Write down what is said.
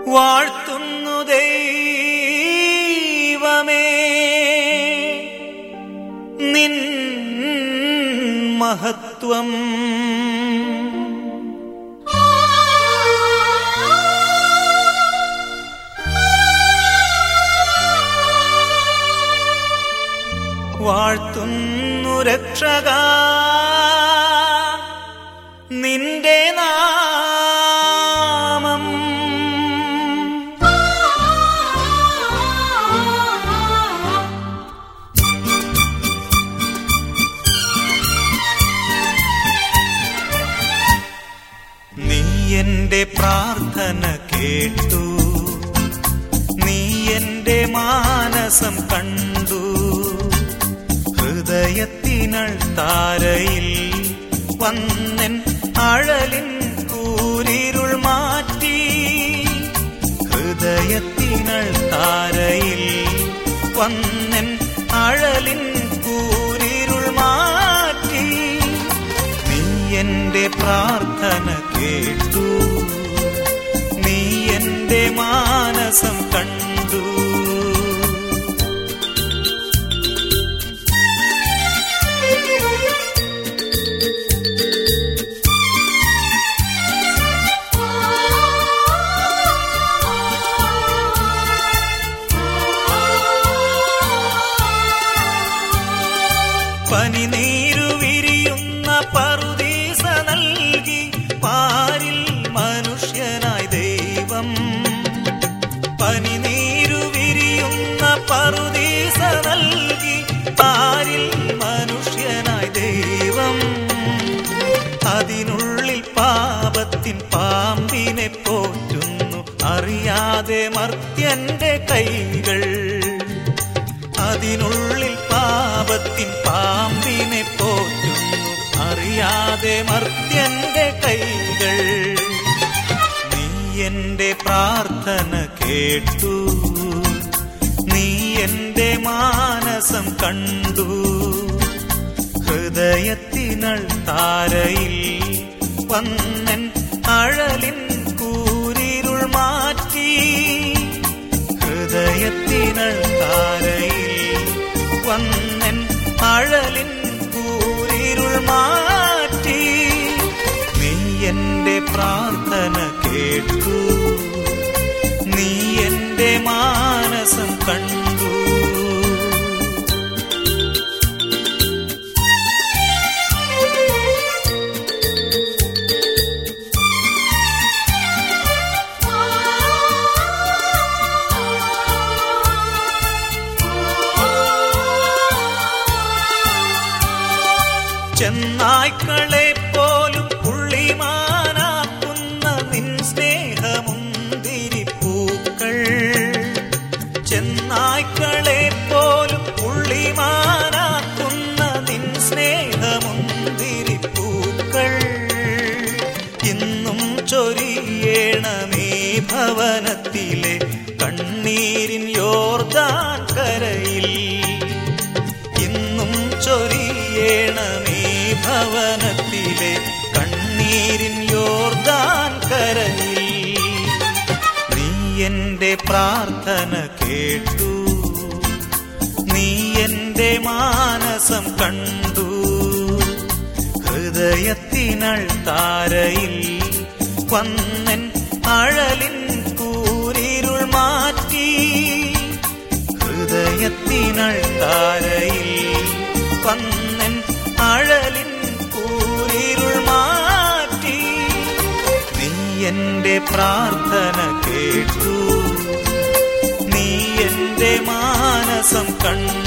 വാഴ്ത്തുന്നു ദൈവമേ നിൻ മഹത്വം വാഴ്ത്തുന്നു രക്ഷക നിന്റെ നാമം നീ എന്റെ പ്രാർത്ഥന കേട്ടു നീ എന്റെ മാനസം കണ്ടു ഹൃദയത്തിനൾ താരയിൽ വന്നൻ അഴലിൻ കൂരിരുൾ മാറ്റി ഹൃദയത്തിനൾ താരയിൽ വന്നൻ അഴലിൻ കൂരിരുൾ മാറ്റി നീ എന്റെ പ്രാർത്ഥന കേട്ടു നീ എന്റെ മാനസം കണ്ടു പനിനീരു വിരിയുന്ന പറുദീസ നൽകി പാരിൽ മനുഷ്യനായി ദൈവം പനിനീരു വിരിയുന്ന പറുദീസ നൽകി പാരിൽ മനുഷ്യനായി ദൈവം അതിനുള്ളിൽ പാപത്തിൻ പാമ്പിനെ പോറ്റുന്നു അറിയാതെ മർത്യന്റെ കൈകൾ അതിനുള്ളിൽ പാപത്തിൻ പാമ്പിനെ പോറ്റുന്നു അറിയാതെ മർത്യന്റെ കൈകൾ നീ എന്റെ പ്രാർത്ഥന കേട്ടു നീ എന്റെ മാനസം കണ്ടു ഹൃദയത്തിനൾ താരയിൽ വന്നൻ അഴലിൻ കൂരിരുൾ മാറ്റി ഹൃദയത്തിനൾ താരയിൽ വന്നൻ അഴലിൻ കൂരിരുൾ മാറ്റി നീ എന്റെ പ്രാർത്ഥന കേട്ടു നീ എന്റെ മാനസം കണ്ടു ചെന്നായ്ക്കളെ പോലും പുള്ളിമാനാക്കുന്ന നിൻ സ്നേഹമുന്തിരി പൂക്കൾ ചെന്നായ്ക്കളെ പോലും പുള്ളിമാനാക്കുന്ന നിൻ സ്നേഹമുന്തിരി പൂക്കൾ ഇന്നും ചൊരിയേണമേ ഭവനത്തിലെ കണ്ണീരിൻ യോർദാൻ കരയിൽ ഇന്നും ചൊരിയേണമേ ഭവനത്തിലെ കണ്ണീരിൻ യോർദാൻ കരയിൽ നീ എന്റെ പ്രാർത്ഥന കേട്ടു നീ എന്റെ മാനസം കണ്ടു ഹൃദയത്തിനൾ താരയിൽ വന്നൻ അഴലിൻ കൂരിരുൾ മാറ്റി ഹൃദയത്തിനൾ താരയിൽ വന്നൻ അഴലിൻ കൂരിരുൾ മാറ്റി നീ എന്റെ പ്രാർത്ഥന കേട്ടു നീ എന്റെ മാനസം കണ്ടു